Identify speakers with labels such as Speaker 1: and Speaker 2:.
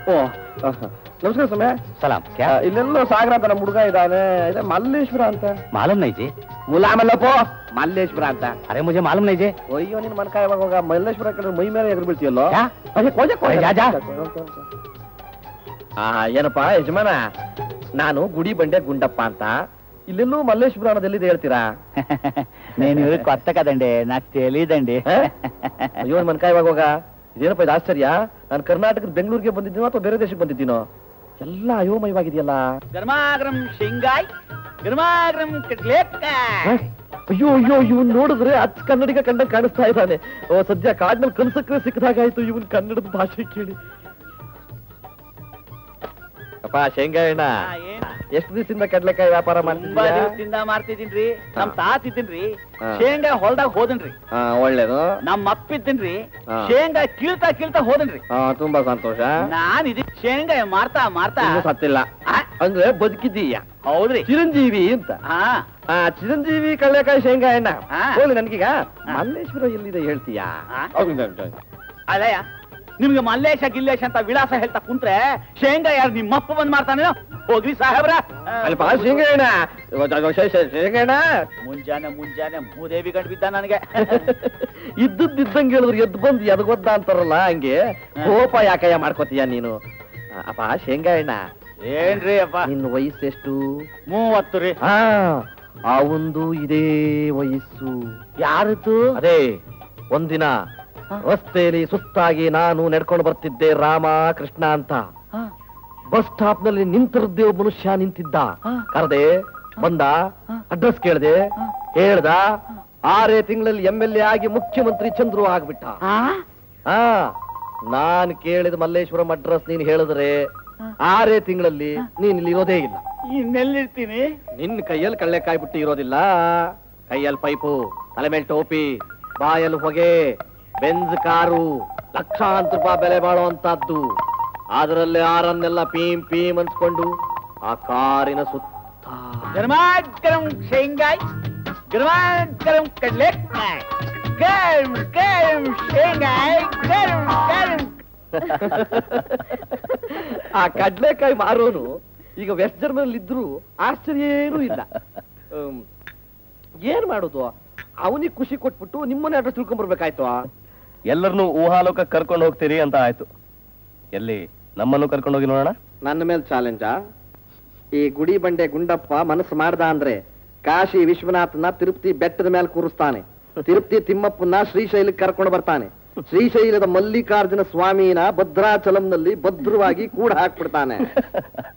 Speaker 1: ಓ ಆಹಾ. ನಮಸ್ಕಾರ ಸಮಯ
Speaker 2: ಸಲಾಮ್ ಕ್ಯಾ
Speaker 1: ಇಲ್ಲೆಲ್ಲೋ ಸಾಗರ ಅಂತ ನಮ್ಮ ಹುಡುಗ ಇದ್ದಾನೆ ಇದೆ ಮಲ್ಲೇಶ್ವರ ಅಂತ
Speaker 2: ಮಾಲೂಮ್ ನೈ ಜಿ
Speaker 1: ಮುಲಾಮಲ್ಲಪ್ಪೋ ಮಲ್ಲೇಶ್ವರ ಅಂತ
Speaker 2: ಅರೆ ಮುಜೆ ಮಾಲೂಮ್ ನೈ ಜಿ
Speaker 1: ಅಯ್ಯೋ ನಿನ್ ಮನ್ಕಾಯ ಹೋಗ ಮಲ್ಲೇಶ್ವರ ಕಡೆ ಮೈ ಮೇಲೆ ಎದುರು ಬೀಳ್ತೀಯಲ್ಲೋ
Speaker 2: ಯಾ?
Speaker 1: ಅಯ್ಯೋ, ಕೋಜೆ, ಕೋಜೆ.
Speaker 2: ಜಾ, ಜಾ.
Speaker 1: ಆ ಏನಪ್ಪ ಯಜಮಾನ ನಾನು ಗುಡಿ ಬಂಡೆ ಗುಂಡಪ್ಪ ಅಂತ ಇಲ್ಲೆಲ್ಲೂ ಮಲ್ಲೇಶ್ವರ ಅನ್ನೋದೆಲ್ಲಿದೆ ಹೇಳ್ತೀರಾ
Speaker 2: నేను ఇవి కొత్త కదండి నాకు తెలియదండి
Speaker 1: ಹ? ಅಯ್ಯೋ ನನ್ ಮನ್ಕಾಯ ಹೋಗ ಇದೇನಪ್ಪ ಇದು ಆಶ್ಚರ್ಯ ನಾನು ಕರ್ನಾಟಕದ ಬೆಂಗಳೂರಿಗೆ ಬಂದಿದ್ದೀನೋ ಅಥವಾ ಬೇರೆ ದೇಶಕ್ಕೆ ಬಂದಿದ್ದೀನೋ ಎಲ್ಲ ಅಯೋಮಯವಾಗಿದೆಯಲ್ಲ
Speaker 2: ಗರ್ಮಾಗರಂ ಶೇಂಗಾಯ್ ಗರ್ಮಾಗರಂ
Speaker 1: ಹ?
Speaker 2: ಕಡ್ಲೆಕಾಯ್
Speaker 1: ಅಯ್ಯೋ ಅಯ್ಯೋ ಇವನ್ ನೋಡಿದ್ರೆ ಅಚ್ಚ ಕನ್ನಡಿಗ ಕಂಡ ಕಾಣಿಸ್ತಾ ಇದ್ದಾನೆ ಓ ಸದ್ಯ ಕಾಡ್ನಲ್ಲಿ ಕನ್ಸಕ್ರೆ ಸಿಕ್ಕದಾಗಾಯ್ತು ಇವನ್ ಕನ್ನಡದ ಭಾಷೆ ಕೇಳಿ ಅಪ್ಪ ಶೇಂಗಾ ಅಣ್ಣ ಎಷ್ಟು ದಿವಸದಿಂದ ಕಡ್ಲೆಕಾಯಿ ವ್ಯಾಪಾರ
Speaker 2: ತುಂಬಾ
Speaker 1: ಮಾಡ್ತಿದ್ಯಾ
Speaker 2: ದಿವಸದಿಂದ ಮಾಡ್ತಿದ್ದೀನ್ರಿ ನಮ್
Speaker 1: ಹಾ.
Speaker 2: ತಾತ ಇದ್ದೀನ್ರಿ
Speaker 1: ಹಾ.
Speaker 2: ಶೇಂಗಾ ಹೊಲ್ದಾಗ ಹೋದನ್ರಿ
Speaker 1: ಹಾ ಒಳ್ಳೇದು
Speaker 2: ನಮ್ ಅಪ್ಪ ಇದ್ದೀನ್ರಿ
Speaker 1: ಹಾ.
Speaker 2: ಶೇಂಗಾ ಕೀಳ್ತಾ ಕೀಳ್ತಾ ಹೋದನ್ರಿ
Speaker 1: ಹಾ ತುಂಬಾ ಸಂತೋಷ
Speaker 2: ನಾನ್ ಇದೀನಿ ಶೇಂಗಾ ಮಾರ್ತಾ ಮಾರ್ತಾ
Speaker 1: ಇನ್ನೂ ಸತ್ತಿಲ್ಲ
Speaker 2: ಆ,
Speaker 1: ಅಂದ್ರೆ ಬದುಕಿದ್ದೀಯ
Speaker 2: ಹೌದ್ರಿ
Speaker 1: ಚಿರಂಜೀವಿ ಅಂತ
Speaker 2: ಹಾ
Speaker 1: ಆ ಚಿರಂಜೀವಿ ಕಡ್ಲೆಕಾಯಿ ಶೇಂಗಾ ಎಣ್ಣ
Speaker 2: ಹಾ.
Speaker 1: ಹೋಗ್ಲಿ ನನ್ಗೀಗ ಮಲ್ಲೇಶ್ವರ ಎಲ್ಲಿದೆ ಹೇಳ್ತೀಯಾ
Speaker 2: ಹಾ.
Speaker 1: ಹೌದು, ಹೌದು, ಹೌದು.
Speaker 2: ಅಲ್ಲಯ್ಯ ನಿಮ್ಗೆ ಮಲ್ಲೇಶ ಗಿಲ್ಲೇಶ ಅಂತ ವಿಳಾಸ ಹೇಳ್ತಾ ಕುಂತ್ರೆ ಶೇಂಗಾ ಯಾರು ನಿಮ್ಮಪ್ಪ ಬಂದ್ ಮಾಡ್ತಾನೇನೋ ಹೋಗ್ರಿ ಸಾಹೇಬ್ರ
Speaker 1: ಅಲ್ಪ ಶೇಂಗಾ ಎಣ್ಣ ಶೇಂಗಾ ಎಣ್ಣ
Speaker 2: ಮುಂಜಾನೆ ಮುಂಜಾನೆ ಮೂದೇವಿ ಗಂಟು ಬಿದ್ದ ನನಗೆ
Speaker 1: ಇದ್ದದ್ದಿದ್ದಂಗೆ ಹೇಳಿದ್ರು ಎದ್ದು ಬಂದು ಎದಗೊದ್ದ ಅಂತಾರಲ್ಲ ಹಂಗೆ ಕೋಪ ಯಾಕಯ್ಯ ಮಾಡ್ಕೋತೀಯ ನೀನು ಆ, ಅಪ್ಪ ಶೇಂಗಾ ಎಣ್ಣ
Speaker 2: ಏನ್ರಿ ಅಪ್ಪ
Speaker 1: ನಿನ್ನ ವಯಸ್ಸೆಷ್ಟು
Speaker 2: ಮೂವತ್ತು ರೀ
Speaker 1: ಹಾ ಅವಂದು ಇದೇ ವಯಸ್ಸು
Speaker 2: ಯಾರದ್ದು
Speaker 1: ಅದೇ ಒಂದಿನ ರಸ್ತೆಯಲ್ಲಿ ಸುಸ್ತಾಗಿ ನಾನು ನಡ್ಕೊಂಡು ಬರ್ತಿದ್ದೆ ರಾಮ ಕೃಷ್ಣ ಅಂತ ಬಸ್ ಸ್ಟಾಪ್ ನಲ್ಲಿ ನಿಂತಿರದ್ದೇ ಒಬ್ಬ ಮನುಷ್ಯ ನಿಂತಿದ್ದ
Speaker 2: ಹಾ.
Speaker 1: ಕರೆದೆ ಬಂದ
Speaker 2: ಹಾ.
Speaker 1: ಅಡ್ರೆಸ್ ಕೇಳ್ದೆ
Speaker 2: ಹಾ.
Speaker 1: ಹೇಳ್ದ ಆರೇ ತಿಂಗಳಲ್ಲಿ ಎಂ ಎಲ್ ಎ ಆಗಿ ಮುಖ್ಯಮಂತ್ರಿ ಚಂದ್ರು ಆಗ್ಬಿಟ್ಟ ಹಾ ನಾನ್ ಕೇಳಿದ ಮಲ್ಲೇಶ್ವರಂ ಅಡ್ರೆಸ್ ನೀನ್ ಹೇಳಿದ್ರೆ
Speaker 2: ಹಾ.
Speaker 1: ಆರೇ ತಿಂಗಳಲ್ಲಿ ನೀನ್ ಇಲ್ಲಿ ಇರೋದೇ ಇಲ್ಲ
Speaker 2: ಇನ್ನೆಲ್ಲಿರ್ತೀನಿ
Speaker 1: ನಿನ್ ಕೈಯಲ್ಲಿ ಕಳ್ಳೆಕಾಯಿ ಬಿಟ್ಟು ಇರೋದಿಲ್ಲ ಕೈಯಲ್ಲಿ ಪೈಪು ತಲೆ ಮೇಲೆ ಟೋಪಿ ಬಾಯಲ್ಲಿ ಹೊಗೆ ಬೆಂಜ್ ಕಾರು ಲಕ್ಷಾಂತರ ರೂಪಾಯಿ ಬೆಲೆ ಬಾಳುವಂತದ್ದು ಅದರಲ್ಲಿ ಆರನ್ನೆಲ್ಲ ಪೀಂ ಪೀಂ ಅನ್ಸ್ಕೊಂಡು ಆ ಕಾರಿನ ಸುತ್ತ
Speaker 2: ಗರ್ಮಾಗರಂ ಶೇಂಗಾಯ್ ಗರ್ಮಾಗರಂ ಕಡ್ಲೆಕಾಯ್ ಗರಂ ಗರಂ ಶೇಂಗಾಯ್ ಗರಂ ಗರಂ
Speaker 1: ಆ ಕಡ್ಲೆಕಾಯಿ ಮಾರೋನು ಈಗ ವೆಸ್ಟ್ ಜರ್ಮನಲ್ಲಿ ಇದ್ರು ಆಶ್ಚರ್ಯ ಏನೂ ಇಲ್ಲ ಹ್ಮ್. ಏನ್ ಮಾಡೋದು ಅವನಿಗೆ ಖುಷಿ ಕೊಟ್ಬಿಟ್ಟು ನಿಮ್ಮನೆ ಅಡ್ರೆಸ್ ತಿಳ್ಕೊಂಡ್ ಬರ್ಬೇಕಾಯ್ತು
Speaker 3: ಎಲ್ಲರನ್ನೂ ಊಹಾಲೋಕ ಕರ್ಕೊಂಡು ಹೋಗ್ತೀರಿ ಅಂತ ಆಯ್ತು ಎಲ್ಲಿ ನಮ್ಮನ್ನು ಕರ್ಕೊಂಡು ಹೋಗಿ ನೋಡೋಣ
Speaker 1: ನನ್ನ ಮೇಲೆ ಚಾಲೆಂಜಾ ಈ ಗುಡಿ ಬಂಡೆ ಗುಂಡಪ್ಪ ಮನಸ್ಸು ಮಾಡ್ದ ಅಂದ್ರೆ ಕಾಶಿ ವಿಶ್ವನಾಥನ ತಿರುಪತಿ ಬೆಟ್ಟದ ಮೇಲೆ ಕೂರಿಸ್ತಾನೆ ತಿರುಪತಿ ತಿಮ್ಮಪ್ಪನ ಶ್ರೀಶೈಲಕ್ಕೆ ಕರ್ಕೊಂಡು ಬರ್ತಾನೆ ಶ್ರೀಶೈಲದ ಮಲ್ಲಿಕಾರ್ಜುನ ಸ್ವಾಮಿನ ಭದ್ರಾಚಲಂನಲ್ಲಿ ಭದ್ರವಾಗಿ ಕೂಡ ಹಾಕ್ಬಿಡ್ತಾನೆ